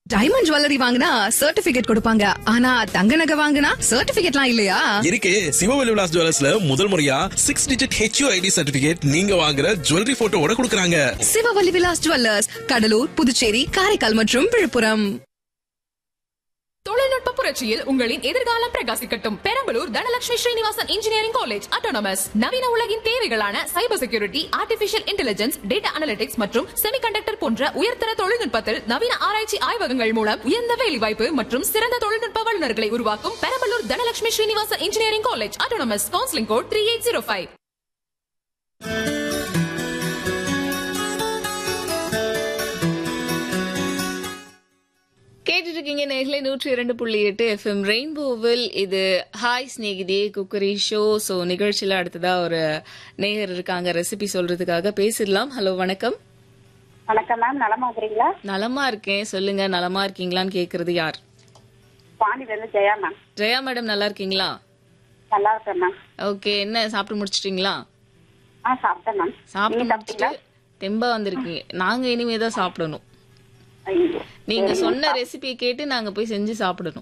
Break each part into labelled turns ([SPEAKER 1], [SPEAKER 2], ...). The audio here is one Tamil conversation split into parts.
[SPEAKER 1] டைமண்ட் ஜுவல்லரி வாங்கினா சர்டிபிகேட் கொடுப்பாங்க ஆனா தங்க நகை வாங்கினா சர்டிபிகேட்லாம் இல்லையா
[SPEAKER 2] இருக்கு சிவவெளி விலாஸ் ஜுவல்லர்ஸ்ல முதல் முறையா six digit HU ID certificate நீங்க வாங்குற ஜுவல்லரி போட்டோவோட கொடுக்கறாங்க
[SPEAKER 1] சிவவல்லி விலாஸ் ஜுவல்லர்ஸ் கடலூர் புதுச்சேரி காரைக்கால் மற்றும் விழுப்புரம்
[SPEAKER 3] தொழில்நுட்ப புரட்சியில் உங்களின் எதிர்காலம் பிரகாசிக்கட்டும் Perambalur Dhanalakshmi Srinivasan engineering college autonomous நவீன உலகின் தேவைகளான cyber security artificial intelligence data analytics மற்றும் செமிகண்டக்டர் போன்ற உயர்தர தொழில்நுட்பத்தில் நவீன ஆராய்ச்சி ஆய்வகங்கள் மூலம் உயர்ந்த வேலைவாய்ப்பு மற்றும் சிறந்த தொழில்நுட்ப வல்லுநர்களை உருவாக்கும் Perambalur Dhanalakshmi Srinivasan engineering college autonomous counselling code three eight zero five
[SPEAKER 4] கேட்டுட்டு இருக்கீங்க நேர்களை நூற்றி இரண்டு புள்ளி எட்டு எஃப்எம் ரெயின்போவில் இது ஹாய் ஸ்நேகிதே குக்கரி ஷோ ஸோ நிகழ்ச்சியில் அடுத்ததா ஒரு நேயர் இருக்காங்க ரெசிபி சொல்றதுக்காக பேசிடலாம் ஹலோ வணக்கம்
[SPEAKER 5] வணக்கம் மேம் நலமா இருக்கிறீங்களா
[SPEAKER 4] நலமா இருக்கேன் சொல்லுங்க நலமா இருக்கீங்களான்னு கேக்குறது யார்
[SPEAKER 5] பாண்டியில இருந்து ஜெயா மேம்
[SPEAKER 4] ஜெயா மேடம் நல்லா இருக்கீங்களா
[SPEAKER 5] நல்லா இருக்கேன் மேம்
[SPEAKER 4] ஓகே என்ன சாப்பிட்டு முடிச்சிட்டீங்களா
[SPEAKER 5] ஆ சாப்பிட்டேன் மேம்
[SPEAKER 4] சாப்பிட்டு
[SPEAKER 5] நீங்க
[SPEAKER 4] முடிச்சுட்டு தெம்பா வந்திருக்கீங்க நாங்க இனிமே தான் சாப்பிடணும்
[SPEAKER 5] ஐயோ.
[SPEAKER 4] நீங்க சொன்ன ரெசிபியை கேட்டு நாங்க போய் செஞ்சு சாப்பிடணும்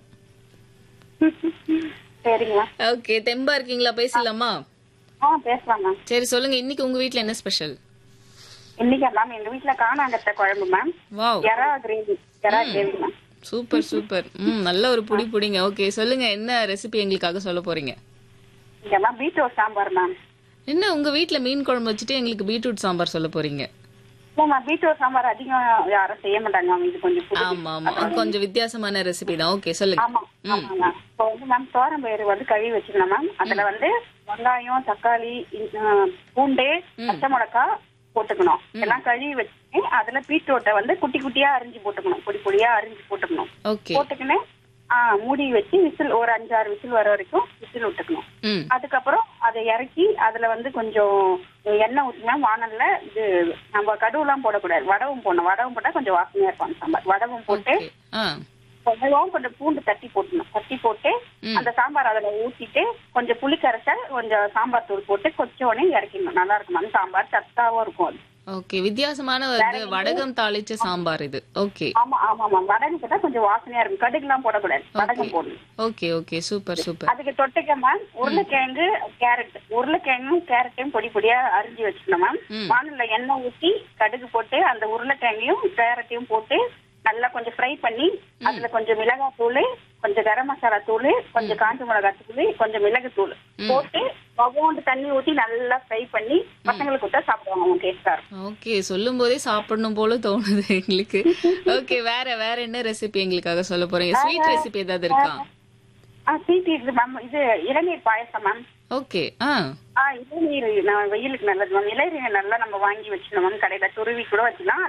[SPEAKER 5] சரிங்க மேம்
[SPEAKER 4] ஓகே தெம்பா இருக்கீங்களா பேசலாமா
[SPEAKER 5] ஆ பேசலாம் மேம்
[SPEAKER 4] சரி சொல்லுங்க இன்னைக்கு உங்க வீட்ல என்ன ஸ்பெஷல்
[SPEAKER 5] இன்னைக்கு மேம் எங்க வீட்டுல காணாங்கத்த குழம்பு மேம்
[SPEAKER 4] வாவ்
[SPEAKER 5] எறா கிரேவி எறா கிரேவி மேம்
[SPEAKER 4] சூப்பர் சூப்பர் ம் நல்ல ஒரு புடி புடிங்க ஓகே சொல்லுங்க என்ன ரெசிபி எங்களுக்காக சொல்ல போறீங்க
[SPEAKER 5] இங்க மேம் பீட்ரூட் சாம்பார் மேம்
[SPEAKER 4] என்ன உங்க வீட்ல மீன் குழம்பு வச்சுட்டு எங்களுக்கு பீட்ரூட் சாம்பார் சொல்ல போறீங்க
[SPEAKER 5] இல்ல மேம் பீட்ரூட் சாம்பார் அதிகம் யாரும் செய்ய மாட்டாங்க மேம் இது கொஞ்சம் புதுசு.
[SPEAKER 4] ஆமா ஆமா கொஞ்சம் வித்தியாசமான ரெசிபி தான் ஓகே சொல்லுங்க
[SPEAKER 5] ஆமா ஆமா மேம் இப்போ வந்து மேம் தோரம் பயிறு வந்து கழுவி வச்சிருந்தேன் மேம் அதுல வந்து வெங்காயம் தக்காளி இ- ஆ, பூண்டு பச்சை மிளகாய் போட்டுக்கணும் எல்லாம் கழுவி வச்சுட்டு அதுல பீட்ரூட்டை வந்து குட்டி குட்டியா அரிஞ்சு போட்டுக்கணும் பொடி பொடியா அரிஞ்சு போட்டுக்கணும்
[SPEAKER 4] ஓகே
[SPEAKER 5] போட்டுக்கின்னு ஆ மூடி வச்சு விசில் ஒரு அஞ்சாறு விசில் வர வரைக்கும் விசில் விட்டுக்கணும்
[SPEAKER 4] ம்
[SPEAKER 5] அதுக்கப்புறம் அதை இறக்கி அதுல வந்து கொஞ்சம் எண்ணெய் ஊற்றினா வானல்ல இது நம்ம கடுவுலாம் போடக்கூடாது வடவும் போடணும் வடவும் போட்டா கொஞ்சம் வாசனையா இருக்கும் அந்த சாம்பார் வடவும் போட்டு
[SPEAKER 4] ஓகே ஆ
[SPEAKER 5] கொஞ்சம் கொஞ்சம் பூண்டு தட்டி போட்டணும் தட்டி போட்டு அந்த சாம்பார் அதுல ஊத்திட்டு கொஞ்சம் புளி கரைசல் கொஞ்சம் சாம்பார் தூள் போட்டு கொஞ்சம் உடனே இறக்கிடணும் நல்லா இருக்கும் அந்த சாம்பார் சத்தாவும் இருக்கும் அது
[SPEAKER 4] ஓகே வித்தியாசமான வந்து வடகம் தாளிச்ச சாம்பார் இது ஓகே
[SPEAKER 5] ஆமா ஆமா ஆமா வடகம் போட்டா கொஞ்சம் வாசனையா இருக்கும் கடுகுலாம் போடக்கூடாது வடகம் போடணும்
[SPEAKER 4] ஓகே ஓகே சூப்பர் சூப்பர்
[SPEAKER 5] அதுக்கு தொட்டுக்க மேம் உருளைக்கிழங்கு கேரட் உருளைக்கிழங்கும் கேரட்டையும் பொடி பொடியா அரிஞ்சு வச்சுக்கணும் மேம் வானல்ல எண்ணெய் ஊத்தி கடுகு போட்டு அந்த உருளைக்கிழங்கையும் கேரட்டையும் போட்டு நல்லா கொஞ்சம் ஃப்ரை பண்ணி அதுல கொஞ்சம் மிளகாய் தூள் கொஞ்சம் கரம் மசாலா தூள் கொஞ்சம் காஞ்ச மிளகாய் தூள் கொஞ்சம் மிளகு தூள் போட்டு பகோண்டு தண்ணி ஊத்தி நல்லா ஃப்ரை பண்ணி பசங்களுக்கு கொடுத்தா சாப்பிடுவாங்க அவங்க டேஸ்டா இருக்கும்
[SPEAKER 4] ஓகே சொல்லும் போதே சாப்பிடணும் போல தோணுது எங்களுக்கு ஓகே வேற வேற என்ன ரெசிபி எங்களுக்காக சொல்ல போறீங்க ஸ்வீட் ரெசிபி ஏதாவது இருக்கா
[SPEAKER 5] ஆ சீட்டி இருக்கு மேம் இது இளநீர் பாயசம் மேம்
[SPEAKER 4] ஓகே ஆ
[SPEAKER 5] ஆ இளநீர் நான் வெயிலுக்கு நல்லது மேம் இளநீர் நல்லா நம்ம வாங்கி வச்சுக்கணும் மேம் கடையில துருவி கூட வச்சுக்கலாம்